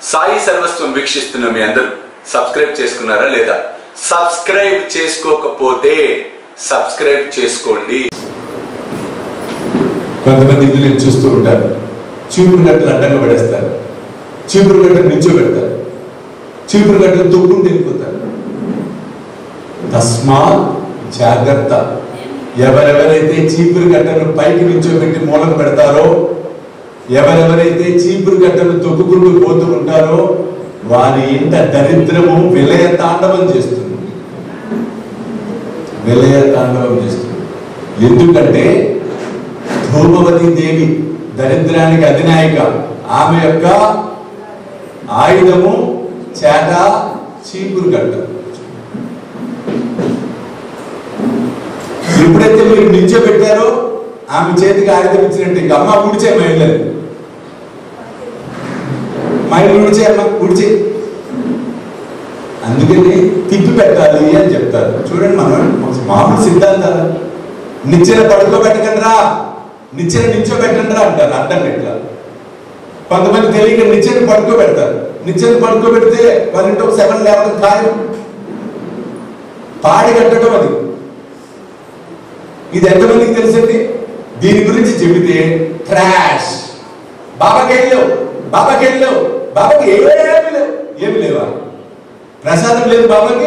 సాయి సర్వస్వం వీక్షిస్తున్న మీ అందరూ సబ్స్క్రైబ్ చేసుకున్నారా లేదా సబ్స్క్రైబ్ చేసుకోకపోతే సబ్స్క్రైబ్ చేసుకోండి కొంతమంది ఇల్లు నేను చూస్తూ ఉంటారు చీపురు గట్టలు అడ్డంగా పడేస్తారు చీపురు గట్టలు నిల్చోబెడతారు చీపురు గట్టలు తొక్కుంటూ వెళ్ళిపోతారు తస్మా జాగ్రత్త ఎవరెవరైతే చీపురు గట్టను పైకి నిల్చోబెట్టి మూలం పెడతారో ఎవరెవరైతే చీపురు గట్టను తొక్కుకుంటూ పోతూ ఉంటారో వారి ఇంట దరిద్రము విలయ తాండవం చేస్తుంది విలయ తాండవం చేస్తుంది ఎందుకంటే ధూమవతి దేవి దరిద్రానికి అధినాయిక ఆమె యొక్క ఆయుధము చేట చీపురు గట్ట ఎప్పుడైతే మీరు నిల్చోబెట్టారో ఆమె చేతికి ఆయుధం ఇచ్చినట్టు ఇంక అమ్మ కుడిచే మహిళని మహిళ కుడిచే అమ్మ కుడిచే అందుకని తిప్పి పెట్టాలి అని చెప్తారు చూడండి మనం మామూలు సిద్ధాంతాలు నిచ్చెన పడుకోబెట్టకండి రా నిచ్చెన నిల్చోబెట్టండి రా అంటారు అడ్డం ఇట్లా కొంతమంది తెలియక నిచ్చెన పడుకోబెడతారు నిచ్చెన పడుకోబెడితే వాళ్ళ ఇంటి ఒక సెవెన్ లేవడం ఖాయం పాడి కట్టడం అది ఇది ఎంతమందికి తెలుసండి దీని గురించి చెబితే ట్రాష్ బాబాకి వెళ్ళావు బాబాకి వెళ్ళావు బాబాకి ఏమీ లేవు ఏమి లేవా ప్రసాదం లేదు బాబాకి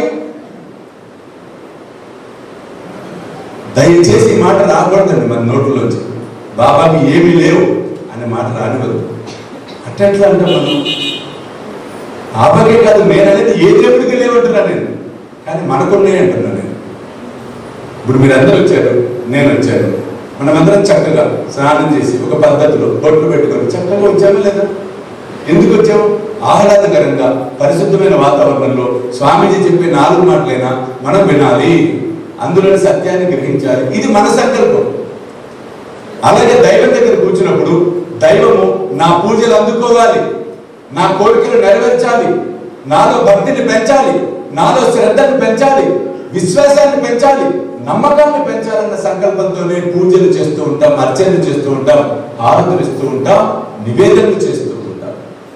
దయచేసి ఈ మాట రాకూడదండి మన నోట్లోంచి బాబాకి ఏమీ లేవు అనే మాట రానివద్దు అట్టెట్లా అంటే మనం బాబాకే కాదు నేను అనేది ఏ దేవుడికి లేవంటున్నా నేను కానీ మనకున్నాయి అంటున్నా నేను ఇప్పుడు మీరు అందరూ వచ్చారు నేను వచ్చాను మనమందరం చక్కగా స్నానం చేసి ఒక పద్ధతిలో బొట్లు పెట్టుకొని చక్కగా వచ్చాము లేదా ఎందుకు వచ్చాము ఆహ్లాదకరంగా పరిశుద్ధమైన వాతావరణంలో స్వామీజీ చెప్పే నాలుగు మాటలైనా మనం వినాలి అందులోని సత్యాన్ని గ్రహించాలి ఇది మన సంకల్పం అలాగే దైవం దగ్గర కూర్చున్నప్పుడు దైవము నా పూజలు అందుకోవాలి నా కోరికలు నెరవేర్చాలి నాలో భక్తిని పెంచాలి నాలో శ్రద్ధను పెంచాలి విశ్వాసాన్ని పెంచాలి నమ్మకాన్ని పెంచాలన్న సంకల్పంతోనే పూజలు చేస్తూ ఉంటాం అర్చనలు చేస్తూ ఉంటాం ఆరాధనలు ఇస్తూ ఉంటాం నివేదనలు చేస్తూ ఉంటాం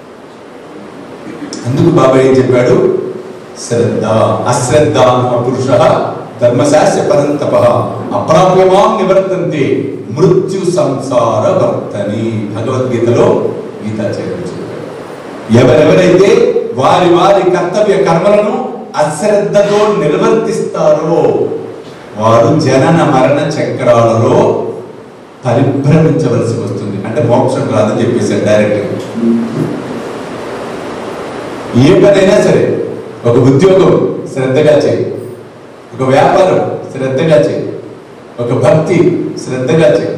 అందుకు బాబా ఏం చెప్పాడు శ్రద్ధ అశ్రద్ధ పురుష ధర్మశాస్త్ర పరంతప అప్రాప్యమాం నివర్తంతే మృత్యు సంసార వర్తని భగవద్గీతలో గీతాచార్యుడు చెప్పాడు ఎవరెవరైతే వారి వారి కర్తవ్య కర్మలను అశ్రద్ధతో నిర్వర్తిస్తారో వారు జనన మరణ చక్రాలలో పరిభ్రమించవలసి వస్తుంది అంటే మోక్షం రాదని చెప్పేసారు డైరెక్ట్ ఏ పనైనా సరే ఒక ఉద్యోగం శ్రద్ధగా చేయి ఒక వ్యాపారం శ్రద్ధగా చేయి ఒక భక్తి శ్రద్ధగా చేయి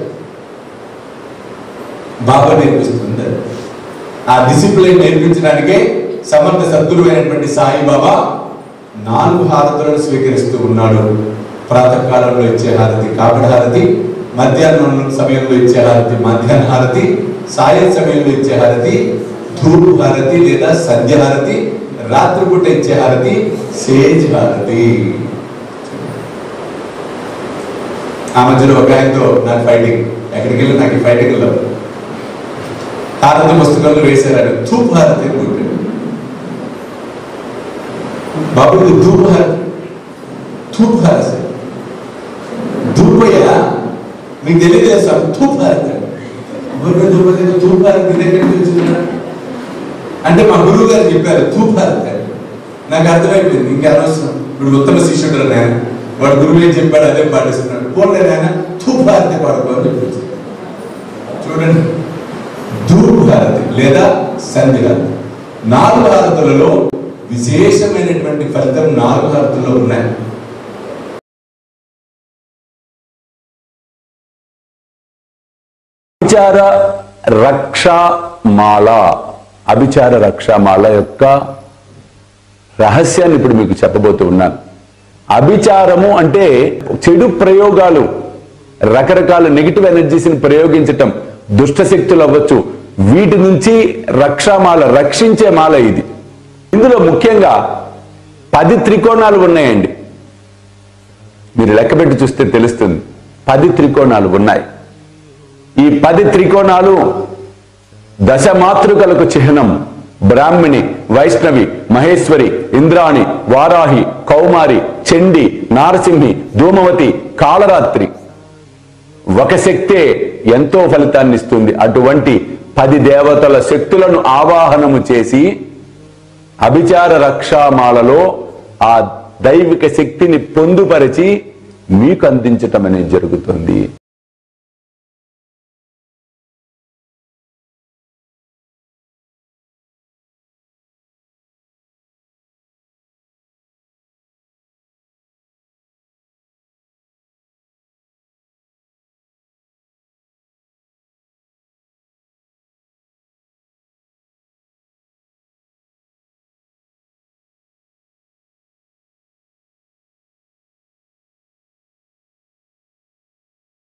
బాబా నేర్పిస్తుంది ఆ డిసిప్లిన్ నేర్పించడానికే సమర్థ సద్గురువైనటువంటి సాయిబాబా నాలుగు హారతులను స్వీకరిస్తూ ఉన్నాడు ప్రాతకాలంలో ఇచ్చే హారతి కాకడ హారతి మధ్యాహ్నం సమయంలో ఇచ్చే హారతి మధ్యాహ్న హారతి సాయం సమయంలో ఇచ్చే హారతి ధూపు హారతి లేదా సంధ్య హారతి రాత్రిపూట ఇచ్చే హారతి సేజ్ హారతి ఆ మధ్యలో ఒక ఆయనతో నాకు ఫైటింగ్ ఎక్కడికి వెళ్ళి నాకు ఈ ఫైటింగ్ లేదు హారతి పుస్తకంలో వేశారు ధూప్ హారతి అని కొట్టాడు బాబు ఇది ధూప్ హారతి ధూప్ హారతి ధూపయ్య మీకు తెలియదు సార్ ధూప్ హారతి ఊరికే ధూప ధూప్ హారతి ఇది ఎక్కడి నుంచి వచ్చిందా? అంటే మా గురువు గారు చెప్పారు ధూప్ హారతి అని. నాకు అర్థమైపోయింది ఇంకా అనవసరం ఇప్పుడు ఉత్తమ శిష్యుడు నేను వాడు గురువు ఏం చెప్పాడు అదే పాటిస్తున్నాడు పోలే నాయన ధూప్ హారతి పాడుకో అని చెప్పి చూడండి ధూప్ హారతి లేదా సంధి హారతి నాలుగు హారతులలో విశేషమైనటువంటి ఫలితం నాలుగు హారతుల్లో ఉన్నాయి అభిచార రక్షామాల అభిచార రక్షామాల యొక్క రహస్యాన్ని ఇప్పుడు మీకు చెప్పబోతూ ఉన్నాను అభిచారము అంటే చెడు ప్రయోగాలు రకరకాల నెగిటివ్ ఎనర్జీస్ని ప్రయోగించటం దుష్ట శక్తులు అవ్వచ్చు వీటి నుంచి రక్షామాల రక్షించే మాల ఇది ఇందులో ముఖ్యంగా పది త్రికోణాలు ఉన్నాయండి మీరు లెక్కపెట్టి చూస్తే తెలుస్తుంది పది త్రికోణాలు ఉన్నాయి ఈ పది త్రికోణాలు దశ మాతృకలకు చిహ్నం బ్రాహ్మిణి వైష్ణవి మహేశ్వరి ఇంద్రాణి వారాహి కౌమారి చండి నారసింహి ధూమవతి కాళరాత్రి ఒక శక్తే ఎంతో ఫలితాన్ని ఇస్తుంది అటువంటి పది దేవతల శక్తులను ఆవాహనము చేసి అభిచార రక్షామాలలో ఆ దైవిక శక్తిని పొందుపరిచి మీకు అందించటం అనేది జరుగుతుంది